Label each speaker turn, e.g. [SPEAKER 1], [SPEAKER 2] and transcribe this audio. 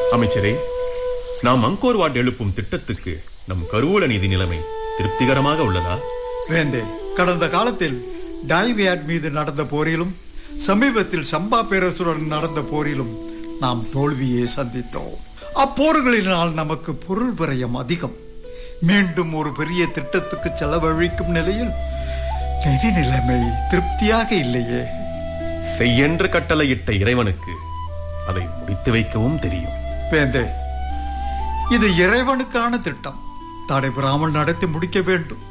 [SPEAKER 1] அமைச்சரே நாம் Angkor ward எழுப்பும் திட்டத்துக்கு நம் கருவூல நிதி நிலைமை திருப்திகரமாக உள்ளதா
[SPEAKER 2] வேந்தே கடந்த காலத்தில் டைவியாட் மீது நடந்த போரிலும் சமீபத்தில் சம்பா பேரரசுடன் நடந்த போரிலும் நாம் தோல்வியை சந்தித்தோம் அப்போர்களினால் நமக்கு பொருள் விரயம் அதிகம் மீண்டும் ஒரு பெரிய திட்டத்துக்கு செலவழிக்கும் நிலையில் நிதி நிலைமை திருப்தியாக இல்லையே
[SPEAKER 1] செய்யென்று கட்டளையிட்ட இறைவனுக்கு அதை முடித்து வைக்கவும் தெரியும்
[SPEAKER 2] வேந்தே இது இறைவனுக்கான திட்டம் தடைபெறாமல் நடத்தி முடிக்க வேண்டும்